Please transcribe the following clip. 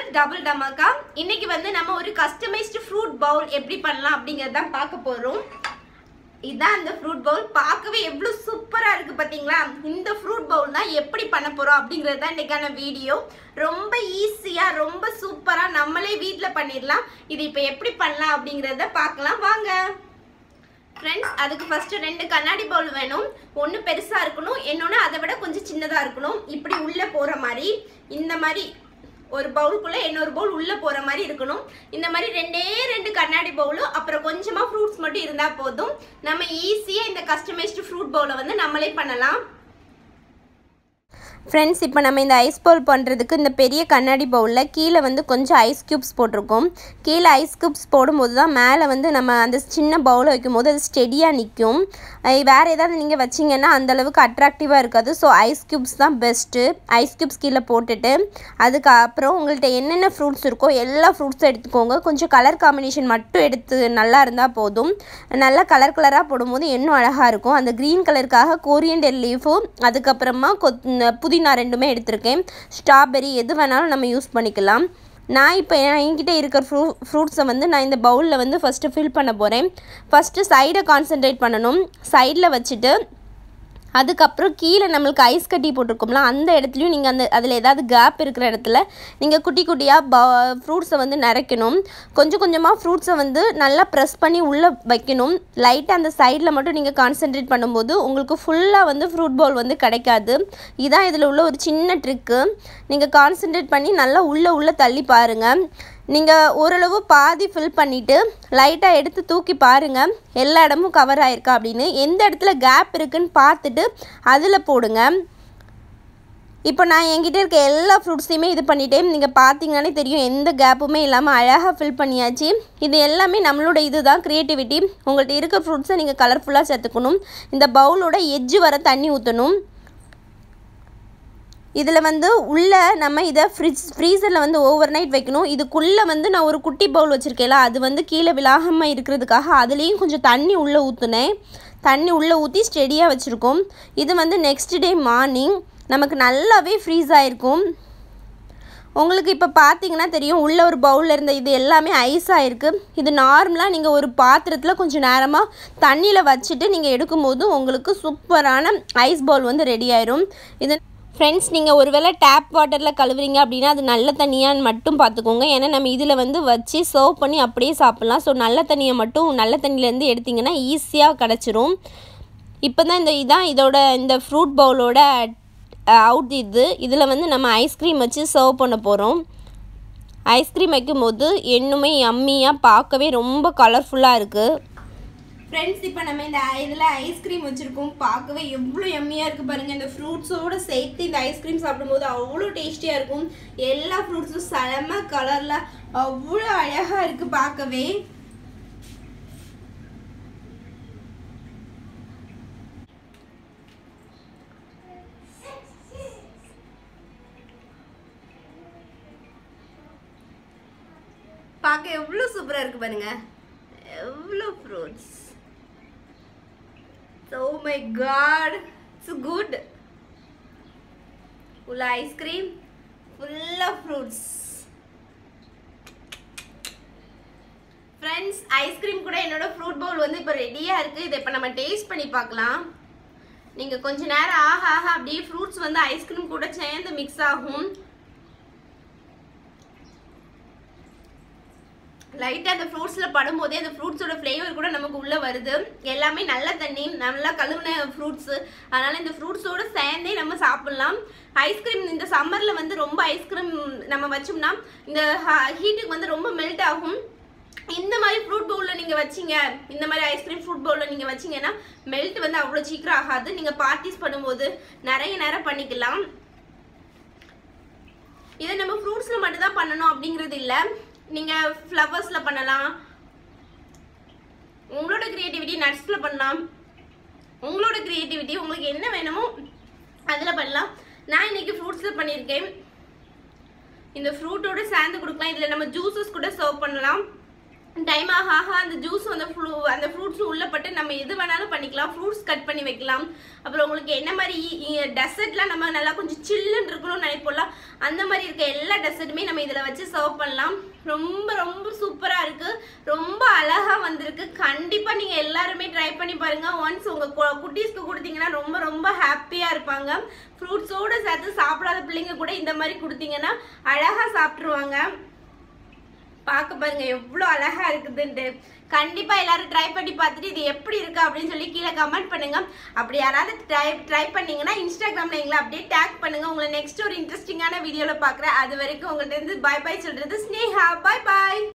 double dhamaka இன்னைக்கு வந்து நம்ம ஒரு கஸ்டமைஸ்டு ஃப்ரூட் பவுல் எப்படி பண்ணலாம் அப்படிங்கறத தான் பார்க்க போறோம் இதான் அந்த ஃப்ரூட் பவுல் பார்க்கவே எவ்வளோ சூப்பராக இருக்குது பார்த்தீங்களா இந்த ஃப்ரூட் பவுல் தான் எப்படி பண்ண போகிறோம் அப்படிங்கிறது தான் இன்றைக்கான வீடியோ ரொம்ப ஈஸியாக ரொம்ப சூப்பராக நம்மளே வீட்டில் பண்ணிடலாம் இது இப்போ எப்படி பண்ணலாம் அப்படிங்கிறத பார்க்கலாம் வாங்க ஃப்ரெண்ட்ஸ் அதுக்கு ஃபஸ்ட்டு ரெண்டு கண்ணாடி பவுல் வேணும் ஒன்று பெருசாக இருக்கணும் இன்னொன்று அதை விட கொஞ்சம் சின்னதாக இருக்கணும் இப்படி உள்ளே போகிற மாதிரி இந்த மாதிரி ஒரு பவுலுக்குள்ளே இன்னொரு பவுல் உள்ளே போகிற மாதிரி இருக்கணும் இந்த மாதிரி ரெண்டே ரெண்டு கண்ணாடி பவுலும் அப்புறம் கொஞ்சமாக ஃப்ரூட்ஸ் மட்டும் இருந்தால் போதும் நம்ம ஈஸியாக இந்த கஸ்டமைஸ்டு ஃப்ரூட் பவுலை வந்து நம்மளே பண்ணலாம் ஃப்ரெண்ட்ஸ் இப்போ நம்ம இந்த ஐஸ் பவுல் பண்ணுறதுக்கு இந்த பெரிய கண்ணாடி பவுலில் கீழே வந்து கொஞ்சம் ஐஸ் க்யூப்ஸ் போட்டிருக்கோம் கீழே ஐஸ் க்யூப்ஸ் போடும்போது தான் மேலே வந்து நம்ம அந்த சின்ன பவுலை வைக்கும்போது அது ஸ்டெடியாக நிற்கும் வேறு ஏதாவது நீங்கள் வச்சிங்கன்னா அந்தளவுக்கு அட்ராக்டிவாக இருக்காது ஸோ ஐஸ் க்யூப்ஸ் தான் பெஸ்ட்டு ஐஸ் க்யூப்ஸ் கீழே போட்டுட்டு அதுக்கப்புறம் உங்கள்கிட்ட என்னென்ன ஃப்ரூட்ஸ் இருக்கோ எல்லா ஃப்ரூட்ஸும் எடுத்துக்கோங்க கொஞ்சம் கலர் காம்பினேஷன் மட்டும் எடுத்து நல்லா இருந்தால் போதும் நல்லா கலர் கலராக போடும்போது இன்னும் அழகாக இருக்கும் அந்த க்ரீன் கலருக்காக கோரியண்டர் லீஃபும் அதுக்கப்புறமா கொத் புதினா ரெண்டுமே எடுத்திருக்கேன் ஸ்ட்ராபெரி எது வேணாலும் நம்ம யூஸ் பண்ணிக்கலாம் நான் இப்போ என்கிட்ட இருக்கிற ஃப்ரூ ஃப்ரூட்ஸை வந்து நான் இந்த பவுலில் வந்து ஃபஸ்ட்டு ஃபில் பண்ண போகிறேன் ஃபஸ்ட்டு சைடை கான்சென்ட்ரேட் பண்ணணும் சைடில் வச்சுட்டு அதுக்கப்புறம் கீழே நம்மளுக்கு ஐஸ் கட்டி போட்டிருக்கோம்ல அந்த இடத்துலையும் நீங்கள் அந்த அதில் ஏதாவது கேப் இருக்கிற இடத்துல நீங்கள் குட்டி குட்டியாக ப ஃப்ரூட்ஸை வந்து நிறைக்கணும் கொஞ்சம் கொஞ்சமாக ஃப்ரூட்ஸை வந்து நல்லா ப்ரெஸ் பண்ணி உள்ளே வைக்கணும் லைட்டாக அந்த சைடில் மட்டும் நீங்கள் கான்சென்ட்ரேட் பண்ணும்போது உங்களுக்கு ஃபுல்லாக வந்து ஃப்ரூட் பவுல் வந்து கிடைக்காது இதான் இதில் உள்ள ஒரு சின்ன ட்ரிக்கு நீங்கள் கான்சென்ட்ரேட் பண்ணி நல்லா உள்ளே உள்ளே தள்ளி பாருங்கள் நீங்கள் ஓரளவு பாதி ஃபில் பண்ணிவிட்டு லைட்டாக எடுத்து தூக்கி பாருங்கள் எல்லா இடமும் கவர் ஆயிருக்கா அப்படின்னு எந்த இடத்துல கேப் இருக்குன்னு பார்த்துட்டு அதில் போடுங்க இப்போ நான் என்கிட்ட இருக்க எல்லா ஃப்ரூட்ஸையுமே இது பண்ணிட்டேன் நீங்கள் பார்த்தீங்கன்னாலே தெரியும் எந்த கேப்புமே இல்லாமல் அழகாக ஃபில் பண்ணியாச்சு இது எல்லாமே நம்மளோட இது தான் க்ரியேட்டிவிட்டி உங்கள்கிட்ட இருக்க ஃப்ரூட்ஸை நீங்கள் கலர்ஃபுல்லாக சேர்த்துக்கணும் இந்த பவுலோட எஜ்ஜு வர தண்ணி ஊற்றணும் இதில் வந்து உள்ளே நம்ம இதை ஃப்ரிட்ஜ் ஃப்ரீசரில் வந்து ஓவர் நைட் வைக்கணும் இதுக்குள்ளே வந்து நான் ஒரு குட்டி பவுல் வச்சுருக்கேன்ல அது வந்து கீழே விழாகாமல் இருக்கிறதுக்காக அதுலேயும் கொஞ்சம் தண்ணி உள்ளே ஊற்றுனேன் தண்ணி உள்ளே ஊற்றி ஸ்டெடியாக வச்சுருக்கோம் இது வந்து நெக்ஸ்ட் டே மார்னிங் நமக்கு நல்லாவே ஃப்ரீஸ் ஆகிருக்கும் உங்களுக்கு இப்போ பார்த்தீங்கன்னா தெரியும் உள்ள ஒரு பவுலில் இருந்த இது எல்லாமே ஐஸாக இருக்குது இது நார்மலாக நீங்கள் ஒரு பாத்திரத்தில் கொஞ்சம் நேரமாக தண்ணியில் வச்சுட்டு நீங்கள் எடுக்கும்போது உங்களுக்கு சூப்பரான ஐஸ் பவுல் வந்து ரெடி ஆயிரும் இது ஃப்ரெண்ட்ஸ் நீங்கள் ஒருவேளை டேப் வாட்டரில் கழுவுறீங்க அப்படின்னா அது நல்ல தண்ணியான்னு மட்டும் பார்த்துக்கோங்க ஏன்னா நம்ம இதில் வந்து வச்சு சர்வ் பண்ணி அப்படியே சாப்பிட்லாம் ஸோ நல்ல தண்ணியை மட்டும் நல்ல தண்ணியிலேருந்து எடுத்திங்கன்னா ஈஸியாக கிடச்சிரும் இப்போ தான் இந்த இதான் இதோட இந்த ஃப்ரூட் பவுலோட அவுட் இது இதில் வந்து நம்ம ஐஸ்கிரீம் வச்சு சர்வ் பண்ண போகிறோம் ஐஸ்கிரீம் வைக்கும்போது இன்னுமே யம்மியாக பார்க்கவே ரொம்ப கலர்ஃபுல்லாக இருக்குது ஃப்ரெண்ட்ஸ் இப்போ நம்ம இந்த இதில் ஐஸ்கிரீம் வச்சுருக்கோம் பார்க்கவே எவ்வளோ எம்மியாக இருக்குது பாருங்கள் இந்த ஃப்ரூட்ஸோடு சேர்த்து இந்த ஐஸ்கிரீம் சாப்பிடும்போது அவ்வளோ டேஸ்டியாக இருக்கும் எல்லா ஃப்ரூட்ஸும் செம கலரில் அவ்வளோ அழகாக இருக்குது பார்க்கவே பார்க்க எவ்வளோ சூப்பராக இருக்குது பாருங்க எவ்வளோ fruits so my god it's good உள்ள ஐஸ்கிரீம் ஃபுல்லாக ஃப்ரூட்ஸ் ஃப்ரெண்ட்ஸ் ஐஸ்கிரீம் கூட என்னோட ஃப்ரூட் பவுல் வந்து இப்போ ரெடியாக இருக்குது இதை இப்போ நம்ம டேஸ்ட் பண்ணி பார்க்கலாம் நீங்கள் கொஞ்ச நேரம் ஆக ஆக அப்படியே ஃப்ரூட்ஸ் வந்து ஐஸ்கிரீம் கூட சேர்ந்து மிக்ஸ் ஆகும் லைட்டாக அந்த ஃப்ரூட்ஸில் படும்போதே அந்த ஃப்ரூட்ஸோட ஃப்ளேவர் கூட நமக்கு உள்ளே வருது எல்லாமே நல்ல தண்ணி நல்லா கழுவுன ஃப்ரூட்ஸு அதனால் இந்த ஃப்ரூட்ஸோடு சேர்ந்தே நம்ம சாப்பிட்லாம் ஐஸ்கிரீம் இந்த சம்மரில் வந்து ரொம்ப ஐஸ்கிரீம் நம்ம வச்சோம்னா இந்த ஹீட்டுக்கு வந்து ரொம்ப மெல்ட் ஆகும் இந்த மாதிரி ஃப்ரூட் பவுலில் நீங்கள் வச்சிங்க இந்த மாதிரி ஐஸ்கிரீம் ஃப்ரூட் பவுலில் நீங்கள் வச்சிங்கன்னா மெல்ட் வந்து அவ்வளோ சீக்கிரம் ஆகாது நீங்கள் பார்ட்டிஸ் பண்ணும்போது நிறைய நேரம் பண்ணிக்கலாம் இதை நம்ம ஃப்ரூட்ஸில் மட்டும்தான் பண்ணணும் அப்படிங்கிறது இல்லை நீங்கள் ஃப்ளவர்ஸில் பண்ணலாம் உங்களோட க்ரியேட்டிவிட்டி நட்ஸில் பண்ணலாம் உங்களோட க்ரியேட்டிவிட்டி உங்களுக்கு என்ன வேணுமோ அதில் பண்ணலாம் நான் இன்னைக்கு ஃப்ரூட்ஸில் பண்ணியிருக்கேன் இந்த ஃப்ரூட்டோட சேர்ந்து கொடுக்கலாம் இதில் நம்ம ஜூஸஸ் கூட சர்வ் பண்ணலாம் டைம் ஆக ஆக அந்த ஜூஸ் அந்த ஃப்ளூ அந்த ஃப்ரூட்ஸ் உள்ள பட்டு நம்ம எது வேணாலும் பண்ணிக்கலாம் ஃப்ரூட்ஸ் கட் பண்ணி வைக்கலாம் அப்புறம் உங்களுக்கு என்ன மாதிரி டெசர்ட்லாம் நம்ம நல்லா கொஞ்சம் சில்லுன்னு இருக்கணும்னு நினைப்போம்ல அந்த மாதிரி இருக்க எல்லா டெசர்ட்டுமே நம்ம இதில் வச்சு சர்வ் பண்ணலாம் ரொம்ப ரொம்ப சூப்பராக இருக்குது ரொம்ப அழகாக வந்திருக்கு கண்டிப்பாக நீங்கள் எல்லாருமே ட்ரை பண்ணி பாருங்கள் ஒன்ஸ் உங்கள் குட்டீஸ்க்கு கொடுத்தீங்கன்னா ரொம்ப ரொம்ப ஹாப்பியாக இருப்பாங்க ஃப்ரூட்ஸோடு சேர்த்து சாப்பிடாத பிள்ளைங்க கூட இந்த மாதிரி கொடுத்தீங்கன்னா அழகாக சாப்பிட்ருவாங்க பார்க்க பாருங்க எவ்வளோ அழகா இருக்குதுன்ட்டு கண்டிப்பா எல்லாரும் ட்ரை பண்ணி பார்த்துட்டு இது எப்படி இருக்கு அப்படின்னு சொல்லி கீழே கமெண்ட் பண்ணுங்க அப்படி யாராவது ட்ரை ட்ரை பண்ணீங்கன்னா இன்ஸ்டாகிராம்ல எங்களை அப்படியே டேக் பண்ணுங்க உங்களை நெக்ஸ்ட் ஒரு இன்ட்ரெஸ்டிங்கான வீடியோல பார்க்குறேன் அது வரைக்கும் உங்கள்ட்ட இருந்து பாய் பாய் சொல்றது ஸ்னேஹா பாய் பாய்